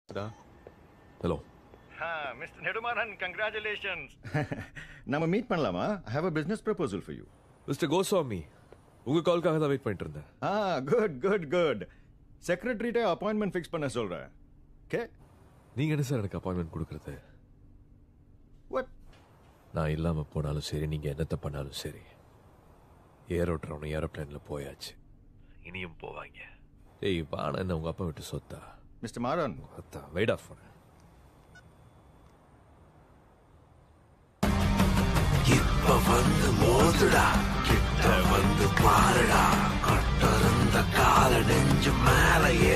hello mister Nedumaran congratulations நம்ம meet பண்ணலாமா I have a business proposal for you mister Goswami உங்க கால்க்காக தான் வெயிட் பண்ணிட்டு இருந்தேன் ஆ குட் குட் குட் செக்ரட்டரிட்டே அப்பாயின்மெண்ட் ஃபிக்ஸ் பண்ண சொல்றேன் ஓகே நீங்க என்ன சார் எனக்கு அப்பாயின்மெண்ட் கொடுக்கறது வாட் நான் இல்லாம போனாலும் சரி நீங்க என்னத்த பண்ணாலும் சரி ஏரோட்ரவனும் ஏரோப்ளேன்ல போயாச்சு இனியும் போவாங்க ஏய் வான என்ன உங்க அப்பா விட்டு சொத்தா மிஸ்டர் மாறன் அத்தா வெயிட் ஆஃப் பண்ண இப்ப வந்து மோதுடா கிட்ட வந்து பாருடா கட்டிருந்த கால நெஞ்சு மேல